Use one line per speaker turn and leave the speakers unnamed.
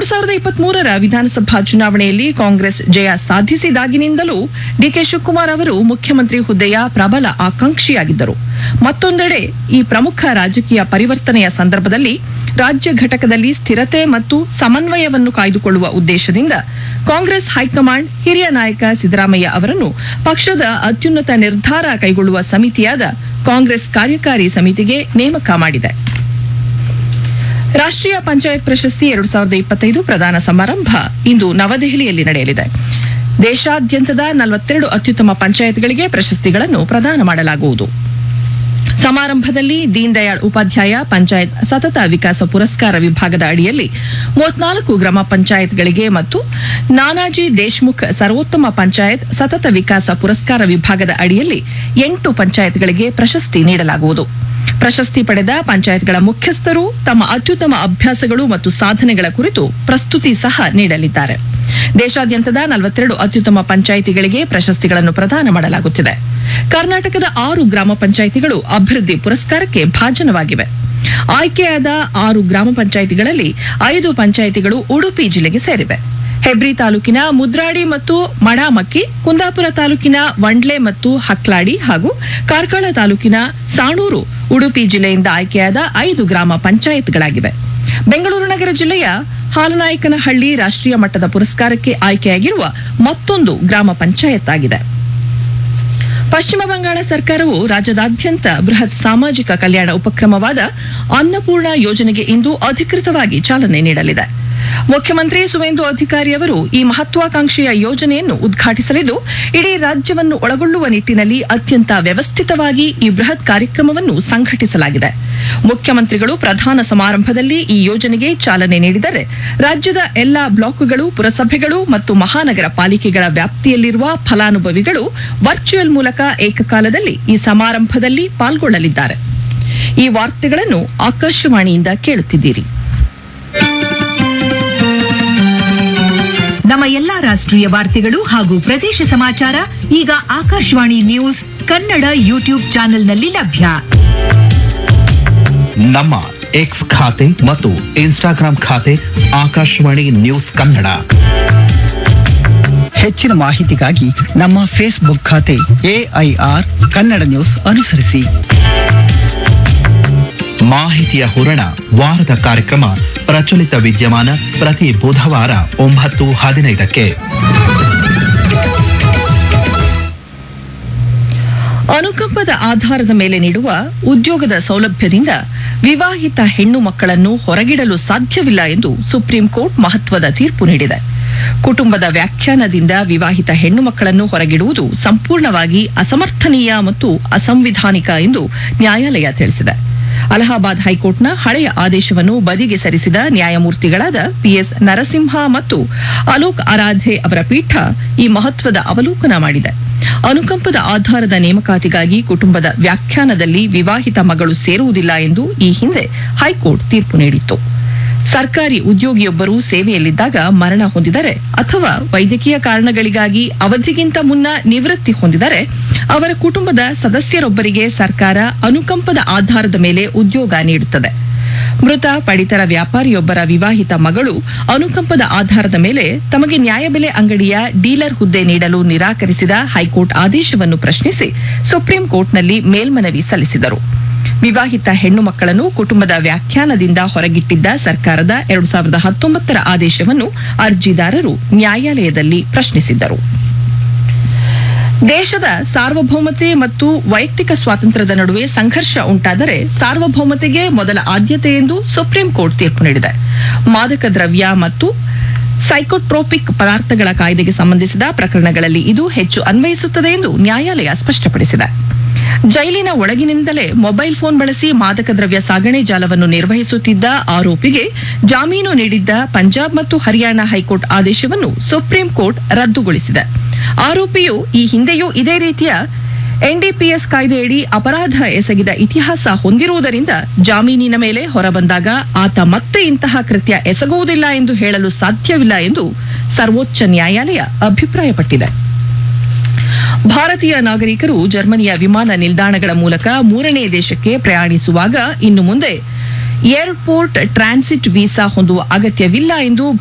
ಎರಡ್ ಸಾವಿರದ ಇಪ್ಪತ್ತ್ ಮೂರರ ವಿಧಾನಸಭಾ ಚುನಾವಣೆಯಲ್ಲಿ ಕಾಂಗ್ರೆಸ್ ಜಯ ಸಾಧಿಸಿದಾಗಿನಿಂದಲೂ ಡಿಕೆ ಶಿವಕುಮಾರ್ ಅವರು ಮುಖ್ಯಮಂತ್ರಿ ಹುದ್ದೆಯ ಪ್ರಬಲ ಆಕಾಂಕ್ಷಿಯಾಗಿದ್ದರು ಮತ್ತೊಂದೆಡೆ ಈ ಪ್ರಮುಖ ರಾಜಕೀಯ ಪರಿವರ್ತನೆಯ ಸಂದರ್ಭದಲ್ಲಿ ರಾಜ್ಯ ಘಟಕದಲ್ಲಿ ಸ್ಥಿರತೆ ಮತ್ತು ಸಮನ್ವಯವನ್ನು ಕಾಯ್ದುಕೊಳ್ಳುವ ಉದ್ದೇಶದಿಂದ ಕಾಂಗ್ರೆಸ್ ಹೈಕಮಾಂಡ್ ಹಿರಿಯ ನಾಯಕ ಸಿದ್ದರಾಮಯ್ಯ ಅವರನ್ನು ಪಕ್ಷದ ಅತ್ಯುನ್ನತ ನಿರ್ಧಾರ ಕೈಗೊಳ್ಳುವ ಸಮಿತಿಯಾದ ಕಾಂಗ್ರೆಸ್ ಕಾರ್ಯಕಾರಿ ಸಮಿತಿಗೆ ನೇಮಕ ಮಾಡಿದೆ ರಾಷ್ಟ್ರೀಯ ಪಂಚಾಯತ್ ಪ್ರಶಸ್ತಿ ಎರಡು ಸಾವಿರದ ಇಪ್ಪತ್ತೈದು ಪ್ರದಾನ ಸಮಾರಂಭ ಇಂದು ನವದೆಹಲಿಯಲ್ಲಿ ನಡೆಯಲಿದೆ ದೇಶಾದ್ಯಂತದ ನಲವತ್ತೆರಡು ಅತ್ಯುತ್ತಮ ಪಂಚಾಯತ್ಗಳಿಗೆ ಪ್ರಶಸ್ತಿಗಳನ್ನು ಪ್ರದಾನ ಮಾಡಲಾಗುವುದು ಸಮಾರಂಭದಲ್ಲಿ ದೀನ್ ದಯಾಳ್ ಉಪಾಧ್ಯಾಯ ಪಂಚಾಯತ್ ಸತತ ವಿಕಾಸ ಪುರಸ್ಕಾರ ವಿಭಾಗದ ಅಡಿಯಲ್ಲಿ ಮೂವತ್ನಾಲ್ಕು ಗ್ರಾಮ ಪಂಚಾಯತ್ಗಳಿಗೆ ಮತ್ತು ನಾನಾಜಿ ದೇಶ್ಮುಖ್ ಸರ್ವೋತ್ತಮ ಪಂಚಾಯತ್ ಸತತ ವಿಕಾಸ ಪುರಸ್ಕಾರ ವಿಭಾಗದ ಅಡಿಯಲ್ಲಿ ಎಂಟು ಪಂಚಾಯತ್ಗಳಿಗೆ ಪ್ರಶಸ್ತಿ ನೀಡಲಾಗುವುದು ಪ್ರಶಸ್ತಿ ಪಡೆದ ಪಂಚಾಯತ್ಗಳ ಮುಖ್ಯಸ್ಥರು ತಮ್ಮ ಅತ್ಯುತ್ತಮ ಅಭ್ಯಾಸಗಳು ಮತ್ತು ಸಾಧನೆಗಳ ಕುರಿತು ಪ್ರಸ್ತುತಿ ಸಹ ನೀಡಲಿದ್ದಾರೆ ದೇಶಾದ್ಯಂತದ ನಲವತ್ತೆರಡು ಅತ್ಯುತ್ತಮ ಪಂಚಾಯಿತಿಗಳಿಗೆ ಪ್ರಶಸ್ತಿಗಳನ್ನು ಪ್ರದಾನ ಮಾಡಲಾಗುತ್ತಿದೆ ಕರ್ನಾಟಕದ ಆರು ಗ್ರಾಮ ಪಂಚಾಯಿತಿಗಳು ಅಭಿವೃದ್ಧಿ ಪುರಸ್ಕಾರಕ್ಕೆ ಭಾಜನವಾಗಿವೆ ಆಯ್ಕೆಯಾದ ಆರು ಗ್ರಾಮ ಪಂಚಾಯಿತಿಗಳಲ್ಲಿ ಐದು ಪಂಚಾಯಿತಿಗಳು ಉಡುಪಿ ಜಿಲ್ಲೆಗೆ ಸೇರಿವೆ ಹೆಬ್ರಿ ತಾಲೂಕಿನ ಮುದ್ರಾಡಿ ಮತ್ತು ಮಡಾಮಕ್ಕಿ ಕುಂದಾಪುರ ತಾಲೂಕಿನ ವಂಡ್ಲೆ ಮತ್ತು ಹಕ್ಲಾಡಿ ಹಾಗೂ ಕಾರ್ಕಳ ತಾಲೂಕಿನ ಸಾಣೂರು ಉಡುಪಿ ಜಿಲ್ಲೆಯಿಂದ ಆಯ್ಕೆಯಾದ ಐದು ಗ್ರಾಮ ಪಂಚಾಯತ್ಗಳಾಗಿವೆ ಬೆಂಗಳೂರು ನಗರ ಜಿಲ್ಲೆಯ ಹಾಲನಾಯಕನಹಳ್ಳಿ ರಾಷ್ಟ್ರೀಯ ಮಟ್ಟದ ಪುರಸ್ಕಾರಕ್ಕೆ ಆಯ್ಕೆಯಾಗಿರುವ ಮತ್ತೊಂದು ಗ್ರಾಮ ಪಂಚಾಯತ್ ಆಗಿದೆ ಪಶ್ಚಿಮ ಬಂಗಾಳ ಸರ್ಕಾರವು ರಾಜ್ಯದಾದ್ಯಂತ ಬೃಹತ್ ಸಾಮಾಜಿಕ ಕಲ್ಯಾಣ ಉಪಕ್ರಮವಾದ ಅನ್ನಪೂರ್ಣ ಯೋಜನೆಗೆ ಇಂದು ಅಧಿಕೃತವಾಗಿ ಚಾಲನೆ ನೀಡಲಿದೆ ಮುಖ್ಯಮಂತ್ರಿ ಸುವೇಂದು ಅಧಿಕಾರಿ ಅವರು ಈ ಮಹತ್ವಾಕಾಂಕ್ಷೆಯ ಯೋಜನೆಯನ್ನು ಉದ್ಘಾಟಿಸಲಿದ್ದು ಇಡೀ ರಾಜ್ಯವನ್ನು ಒಳಗೊಳ್ಳುವ ನಿಟ್ಟಿನಲ್ಲಿ ಅತ್ಯಂತ ವ್ಯವಸ್ಥಿತವಾಗಿ ಈ ಬೃಹತ್ ಕಾರ್ಯಕ್ರಮವನ್ನು ಸಂಘಟಿಸಲಾಗಿದೆ ಮುಖ್ಯಮಂತ್ರಿಗಳು ಪ್ರಧಾನ ಸಮಾರಂಭದಲ್ಲಿ ಈ ಯೋಜನೆಗೆ ಚಾಲನೆ ನೀಡಿದರೆ ರಾಜ್ಯದ ಎಲ್ಲಾ ಬ್ಲಾಕ್ಗಳು ಪುರಸಭೆಗಳು ಮತ್ತು ಮಹಾನಗರ ಪಾಲಿಕೆಗಳ ವ್ಯಾಪ್ತಿಯಲ್ಲಿರುವ ಫಲಾನುಭವಿಗಳು ವರ್ಚುವಲ್ ಮೂಲಕ ಏಕಕಾಲದಲ್ಲಿ ಈ ಸಮಾರಂಭದಲ್ಲಿ ಪಾಲ್ಗೊಳ್ಳಲಿದ್ದಾರೆ ಈ ವಾರ್ತೆಗಳನ್ನು ಆಕಾಶವಾಣಿಯಿಂದ ಕೇಳುತ್ತಿದ್ದೀರಿ
ನಮ್ಮ ಎಲ್ಲಾ ರಾಷ್ಟ್ರೀಯ ವಾರ್ತೆಗಳು ಹಾಗೂ ಪ್ರದೇಶ ಸಮಾಚಾರ ಈಗ ಆಕಾಶವಾಣಿ ನ್ಯೂಸ್ ಕನ್ನಡ ಯೂಟ್ಯೂಬ್ ಚಾನೆಲ್ನಲ್ಲಿ ಲಭ್ಯ
ನಮ್ಮ ಎಕ್ಸ್ ಖಾತೆ ಮತ್ತು ಇನ್ಸ್ಟಾಗ್ರಾಂ ಖಾತೆ ಆಕಾಶವಾಣಿ ನ್ಯೂಸ್ ಕನ್ನಡ
ಹೆಚ್ಚಿನ ಮಾಹಿತಿಗಾಗಿ ನಮ್ಮ ಫೇಸ್ಬುಕ್ ಖಾತೆ ಎಐಆರ್ ಕನ್ನಡ ನ್ಯೂಸ್ ಅನುಸರಿಸಿ
ಮಾಹಿತಿಯ ಹೂರಣ ವಾರದ ಕಾರ್ಯಕ್ರಮ ಪ್ರಚಲಿತ ವಿದ್ಯಮಾನ ಪ್ರತಿ ಬುಧವಾರ ಒಂಬತ್ತು ಹದಿನೈದಕ್ಕೆ
ಅನುಕಂಪದ ಆಧಾರದ ಮೇಲೆ ನೀಡುವ ಉದ್ಯೋಗದ ಸೌಲಭ್ಯದಿಂದ ವಿವಾಹಿತ ಹೆಣ್ಣು ಮಕ್ಕಳನ್ನು ಹೊರಗಿಡಲು ಸಾಧ್ಯವಿಲ್ಲ ಎಂದು ಸುಪ್ರೀಂ ಕೋರ್ಟ್ ಮಹತ್ವದ ತೀರ್ಪು ನೀಡಿದೆ ಕುಟುಂಬದ ವ್ಯಾಖ್ಯಾನದಿಂದ ವಿವಾಹಿತ ಹೆಣ್ಣು ಮಕ್ಕಳನ್ನು ಹೊರಗಿಡುವುದು ಸಂಪೂರ್ಣವಾಗಿ ಅಸಮರ್ಥನೀಯ ಮತ್ತು ಅಸಂವಿಧಾನಿಕ ಎಂದು ನ್ಯಾಯಾಲಯ ತಿಳಿಸಿದೆ ಅಲಹಾಬಾದ್ ಹೈಕೋರ್ಟ್ನ ಹಳೆಯ ಆದೇಶವನ್ನು ಬದಿಗೆ ಸರಿಸಿದ ನ್ಯಾಯಮೂರ್ತಿಗಳಾದ ಪಿಎಸ್ ನರಸಿಂಹ ಮತ್ತು ಅಲೋಕ್ ಆರಾಧೆ ಅವರ ಪೀಠ ಈ ಮಹತ್ವದ ಅವಲೋಕನ ಮಾಡಿದೆ ಅನುಕಂಪದ ಆಧಾರದ ನೇಮಕಾತಿಗಾಗಿ ಕುಟುಂಬದ ವ್ಯಾಖ್ಯಾನದಲ್ಲಿ ವಿವಾಹಿತ ಮಗಳು ಸೇರುವುದಿಲ್ಲ ಎಂದು ಈ ಹಿಂದೆ ಹೈಕೋರ್ಟ್ ತೀರ್ಪು ನೀಡಿತ್ತು ಸರ್ಕಾರಿ ಉದ್ಯೋಗಿಯೊಬ್ಬರು ಸೇವೆಯಲ್ಲಿದ್ದಾಗ ಮರಣ ಹೊಂದಿದರೆ ಅಥವಾ ವೈದ್ಯಕೀಯ ಕಾರಣಗಳಿಗಾಗಿ ಅವಧಿಗಿಂತ ಮುನ್ನ ನಿವೃತ್ತಿ ಹೊಂದಿದರೆ ಅವರ ಕುಟುಂಬದ ಸದಸ್ಯರೊಬ್ಬರಿಗೆ ಸರ್ಕಾರ ಅನುಕಂಪದ ಆಧಾರದ ಮೇಲೆ ಉದ್ಯೋಗ ನೀಡುತ್ತದೆ ಮೃತ ಪಡಿತರ ವ್ಯಾಪಾರಿಯೊಬ್ಬರ ವಿವಾಹಿತ ಮಗಳು ಅನುಕಂಪದ ಆಧಾರದ ಮೇಲೆ ತಮಗೆ ನ್ಯಾಯಬೆಲೆ ಅಂಗಡಿಯ ಡೀಲರ್ ಹುದ್ದೆ ನೀಡಲು ನಿರಾಕರಿಸಿದ ಹೈಕೋರ್ಟ್ ಆದೇಶವನ್ನು ಪ್ರಶ್ನಿಸಿ ಸುಪ್ರೀಂ ಕೋರ್ಟ್ನಲ್ಲಿ ಮೇಲ್ಮನವಿ ಸಲ್ಲಿಸಿದರು ವಿವಾಹಿತ ಹೆಣ್ಣು ಮಕ್ಕಳನ್ನು ಕುಟುಂಬದ ವ್ಯಾಖ್ಯಾನದಿಂದ ಹೊರಗಿಟ್ಟಿದ್ದ ಸರ್ಕಾರದ ಎರಡು ಸಾವಿರದ ಹತ್ತೊಂಬತ್ತರ ಆದೇಶವನ್ನು ಅರ್ಜಿದಾರರು ನ್ಯಾಯಾಲಯದಲ್ಲಿ ಪ್ರಶ್ನಿಸಿದ್ದರು ದೇಶದ ಸಾರ್ವಭೌಮತೆ ಮತ್ತು ವೈಯಕ್ತಿಕ ಸ್ವಾತಂತ್ರ್ಯದ ನಡುವೆ ಸಂಘರ್ಷ ಉಂಟಾದರೆ ಸಾರ್ವಭೌಮತೆಗೆ ಮೊದಲ ಆದ್ಯತೆ ಎಂದು ಸುಪ್ರೀಂ ಕೋರ್ಟ್ ತೀರ್ಪು ನೀಡಿದೆ ಮಾದಕ ದ್ರವ್ಯ ಮತ್ತು ಸೈಕೋಟ್ರೋಪಿಕ್ ಪದಾರ್ಥಗಳ ಕಾಯ್ದೆಗೆ ಸಂಬಂಧಿಸಿದ ಪ್ರಕರಣಗಳಲ್ಲಿ ಇದು ಹೆಚ್ಚು ಅನ್ವಯಿಸುತ್ತದೆ ಎಂದು ನ್ಯಾಯಾಲಯ ಸ್ಪಷ್ಟಪಡಿಸಿದೆ ಜೈಲಿನ ಒಳಗಿನಿಂದಲೇ ಮೊಬೈಲ್ ಫೋನ್ ಬಳಸಿ ಮಾದಕ ದ್ರವ್ಯ ಸಾಗಣೆ ಜಾಲವನ್ನು ನಿರ್ವಹಿಸುತ್ತಿದ್ದ ಆರೋಪಿಗೆ ಜಾಮೀನು ನೀಡಿದ್ದ ಪಂಜಾಬ್ ಮತ್ತು ಹರಿಯಾಣ ಹೈಕೋರ್ಟ್ ಆದೇಶವನ್ನು ಸುಪ್ರೀಂ ಕೋರ್ಟ್ ರದ್ದುಗೊಳಿಸಿದೆ ಆರೋಪಿಯು ಈ ಹಿಂದೆಯೂ ಇದೇ ರೀತಿಯ ಎನ್ಡಿಪಿಎಸ್ ಕಾಯ್ದೆಯಡಿ ಅಪರಾಧ ಎಸಗಿದ ಇತಿಹಾಸ ಹೊಂದಿರುವುದರಿಂದ ಜಾಮೀನಿನ ಮೇಲೆ ಹೊರಬಂದಾಗ ಆತ ಮತ್ತೆ ಇಂತಹ ಕೃತ್ಯ ಎಸಗುವುದಿಲ್ಲ ಎಂದು ಹೇಳಲು ಸಾಧ್ಯವಿಲ್ಲ ಎಂದು ಸರ್ವೋಚ್ಚ ನ್ಯಾಯಾಲಯ ಅಭಿಪ್ರಾಯಪಟ್ಟಿದೆ ಭಾರತೀಯ ನಾಗರಿಕರು ಜರ್ಮನಿಯ ವಿಮಾನ ನಿಲ್ದಾಣಗಳ ಮೂಲಕ ಮೂರನೇ ದೇಶಕ್ಕೆ ಪ್ರಯಾಣಿಸುವಾಗ ಇನ್ನು ಮುಂದೆ ಏರ್ಪೋರ್ಟ್ ಟ್ರಾನ್ಸಿಟ್ ವೀಸಾ ಹೊಂದುವ ಅಗತ್ಯವಿಲ್ಲ ಎಂದು